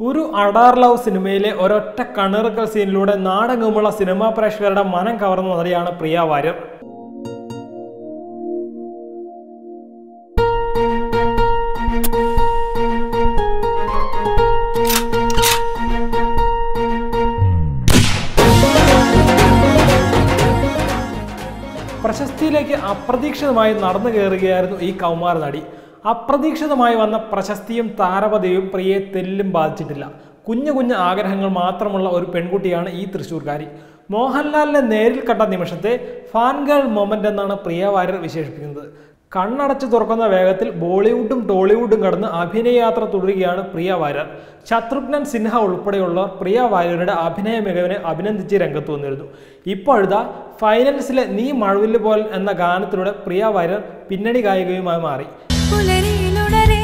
ഒരു അഡാർ ലവ് സിനിമയിലെ ഒരൊറ്റ കണ്ണിറുക്കൽ സീനിലൂടെ നാടെങ്ങുമുള്ള സിനിമാ പ്രേക്ഷകരുടെ മനം കവർന്ന നടിയാണ് പ്രിയ വാര്യർ പ്രശസ്തിയിലേക്ക് അപ്രതീക്ഷിതമായി നടന്നു കയറുകയായിരുന്നു ഈ കൗമാര നടി അപ്രതീക്ഷിതമായി വന്ന പ്രശസ്തിയും താരപതയും പ്രിയയെ തെല്ലും ബാധിച്ചിട്ടില്ല കുഞ്ഞു കുഞ്ഞു ആഗ്രഹങ്ങൾ മാത്രമുള്ള ഒരു പെൺകുട്ടിയാണ് ഈ തൃശ്ശൂർക്കാരി മോഹൻലാലിനെ നേരിൽ കണ്ട നിമിഷത്തെ ഫാൻ ഗേൾ മൊമെന്റ് എന്നാണ് പ്രിയ വാര്യർ വിശേഷിപ്പിക്കുന്നത് കണ്ണടച്ചു തുറക്കുന്ന വേഗത്തിൽ ബോളിവുഡും ടോളിവുഡും കടന്ന് അഭിനയയാത്ര തുടരുകയാണ് പ്രിയ വാര്യർ ശത്രുഘ്നൻ സിൻഹ ഉൾപ്പെടെയുള്ളവർ പ്രിയ വാര്യരുടെ അഭിനയ മികവിനെ അഭിനന്ദിച്ച് രംഗത്ത് വന്നിരുന്നു ഇപ്പോഴത്തെ ഫൈനൽസിലെ നീ മഴവില്ല് പോൽ എന്ന ഗാനത്തിലൂടെ പ്രിയ വാര്യർ പിന്നണി ഗായികയുമായി മാറി പുലരിയിലുണരേ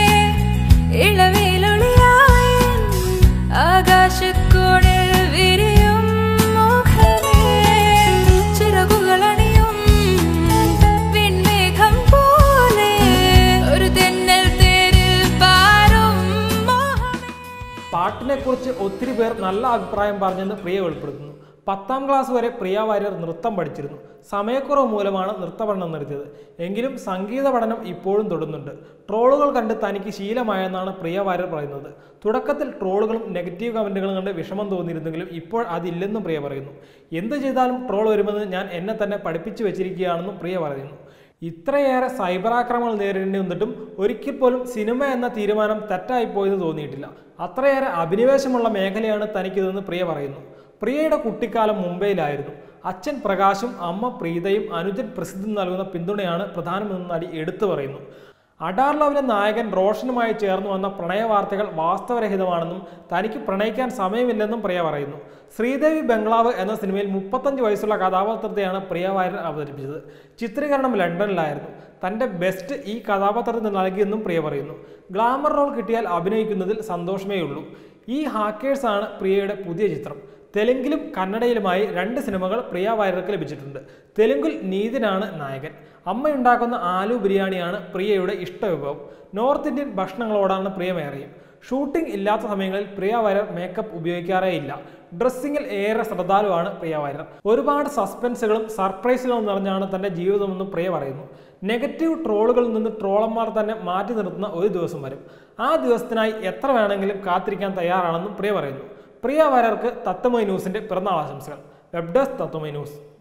ഇളവേലൊളിയായൻ ആകാശക്കോണിൽ വിരിയും മുഖമേ ചിറകുകളണിയും വിൺമേഘം പോലെ ഒരു തെന്നൽ തേരിൽ പാറും മോഹമേ പാട്ടിനെ കുറിച്ച് ഒത്തിരി പേർ നല്ല അഭിപ്രായം പറഞ്ഞെന്ന് പ്രിയ വെളിപ്പെടുത്തുന്നു പത്താം ക്ലാസ് വരെ പ്രിയ വാര്യർ നൃത്തം പഠിച്ചിരുന്നു സമയക്കുറവ് മൂലമാണ് നൃത്തപഠനം നിർത്തിയത് എങ്കിലും സംഗീത പഠനം ഇപ്പോഴും തുടരുന്നുണ്ട് ട്രോളുകൾ കണ്ട് തനിക്ക് ശീലമായെന്നാണ് പ്രിയ വാര്യർ പറയുന്നത് തുടക്കത്തിൽ ട്രോളുകളും നെഗറ്റീവ് കമൻറ്റുകളും കണ്ട് വിഷമം തോന്നിയിരുന്നെങ്കിലും ഇപ്പോൾ അതില്ലെന്നും പ്രിയ പറയുന്നു എന്ത് ചെയ്താലും ട്രോൾ വരുമെന്ന് ഞാൻ എന്നെ തന്നെ പഠിപ്പിച്ചു വെച്ചിരിക്കുകയാണെന്നും പ്രിയ പറയുന്നു ഇത്രയേറെ സൈബർ ആക്രമണങ്ങൾ നേരിടേണ്ടി വന്നിട്ടും ഒരിക്കൽ പോലും സിനിമ എന്ന തീരുമാനം തെറ്റായിപ്പോയെന്ന് തോന്നിയിട്ടില്ല അത്രയേറെ അഭിനിവേശമുള്ള മേഖലയാണ് തനിക്കിതെന്ന് പ്രിയ പറയുന്നു പ്രിയയുടെ കുട്ടിക്കാലം മുംബൈയിലായിരുന്നു അച്ഛൻ പ്രകാശും അമ്മ പ്രീതയും അനുജൻ പ്രസിദ്ധം നൽകുന്ന പിന്തുണയാണ് പ്രധാനമെന്ന് നടി എടുത്തു പറയുന്നു അഡാർ ലവിലെ നായകൻ റോഷനുമായി ചേർന്ന് വന്ന പ്രണയ വാർത്തകൾ വാസ്തവരഹിതമാണെന്നും തനിക്ക് പ്രണയിക്കാൻ സമയമില്ലെന്നും പ്രിയ പറയുന്നു ശ്രീദേവി ബംഗ്ലാവ് എന്ന സിനിമയിൽ മുപ്പത്തഞ്ച് വയസ്സുള്ള കഥാപാത്രത്തെയാണ് പ്രിയ വാര്യർ അവതരിപ്പിച്ചത് ചിത്രീകരണം ലണ്ടനിലായിരുന്നു തൻ്റെ ബെസ്റ്റ് ഈ കഥാപാത്രത്തിന് നൽകിയെന്നും പ്രിയ പറയുന്നു ഗ്ലാമർ റോൾ കിട്ടിയാൽ അഭിനയിക്കുന്നതിൽ സന്തോഷമേ ഉള്ളൂ ഈ ഹാക്കേഴ്സാണ് പ്രിയയുടെ പുതിയ ചിത്രം തെലുങ്കിലും കന്നഡയിലുമായി രണ്ട് സിനിമകൾ പ്രിയ വാര്യർക്ക് ലഭിച്ചിട്ടുണ്ട് തെലുങ്കിൽ നീതിനാണ് നായകൻ അമ്മയുണ്ടാക്കുന്ന ആലു ബിരിയാണിയാണ് പ്രിയയുടെ ഇഷ്ടവിഭവം നോർത്ത് ഇന്ത്യൻ ഭക്ഷണങ്ങളോടാണ് പ്രിയമേറിയും ഷൂട്ടിംഗ് ഇല്ലാത്ത സമയങ്ങളിൽ പ്രിയ വാര്യർ മേക്കപ്പ് ഉപയോഗിക്കാറേ ഇല്ല ഡ്രസ്സിങ്ങിൽ ഏറെ ശ്രദ്ധാലുവാണ് പ്രിയ വാര്യർ ഒരുപാട് സസ്പെൻസുകളും സർപ്രൈസുകളും നിറഞ്ഞാണ് തൻ്റെ ജീവിതമെന്നും പ്രിയ പറയുന്നു നെഗറ്റീവ് ട്രോളുകളിൽ നിന്ന് ട്രോളന്മാർ തന്നെ മാറ്റി നിർത്തുന്ന ഒരു ദിവസം വരും ആ ദിവസത്തിനായി എത്ര വേണമെങ്കിലും കാത്തിരിക്കാൻ തയ്യാറാണെന്നും പ്രിയ പറയുന്നു പ്രിയ വാര്യർക്ക് തത്വമൈ ന്യൂസിന്റെ പിറന്നാൾ ആശംസകൾ വെബ് ഡെസ്ക് തത്വമൈ ന്യൂസ്